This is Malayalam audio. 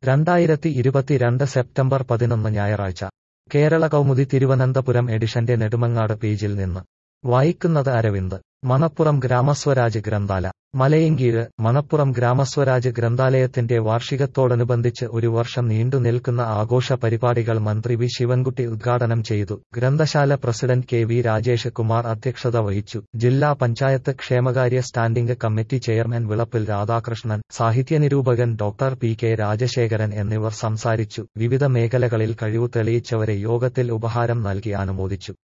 രണ്ടായിരത്തി ഇരുപത്തിരണ്ട് സെപ്റ്റംബർ പതിനൊന്ന് ഞായറാഴ്ച കേരള കൗമുദി തിരുവനന്തപുരം എഡിഷന്റെ നെടുമങ്ങാട് പേജിൽ നിന്ന് വായിക്കുന്നത് അരവിന്ദ് മണപ്പുറം ഗ്രാമസ്വരാജ് ഗ്രന്ഥാല മലയങ്കീഴ് മണപ്പുറം ഗ്രാമസ്വരാജ് ഗ്രന്ഥാലയത്തിന്റെ വാർഷികത്തോടനുബന്ധിച്ച് ഒരു വർഷം നീണ്ടു നിൽക്കുന്ന ആഘോഷ പരിപാടികൾ മന്ത്രി വി ശിവൻകുട്ടി ഉദ്ഘാടനം ചെയ്തു ഗ്രന്ഥശാല president K V Rajesh Kumar അധ്യക്ഷത വഹിച്ചു ജില്ലാ പഞ്ചായത്ത് ക്ഷേമകാര്യ standing committee chairman Vilappil Radhakrishnan സാഹിത്യനിരൂപകൻ ഡോക്ടർ പി കെ രാജശേഖരൻ എന്നിവർ സംസാരിച്ചു വിവിധ മേഖലകളിൽ കഴിവ് തെളിയിച്ചവരെ യോഗത്തിൽ ഉപഹാരം നൽകി അനുമോദിച്ചു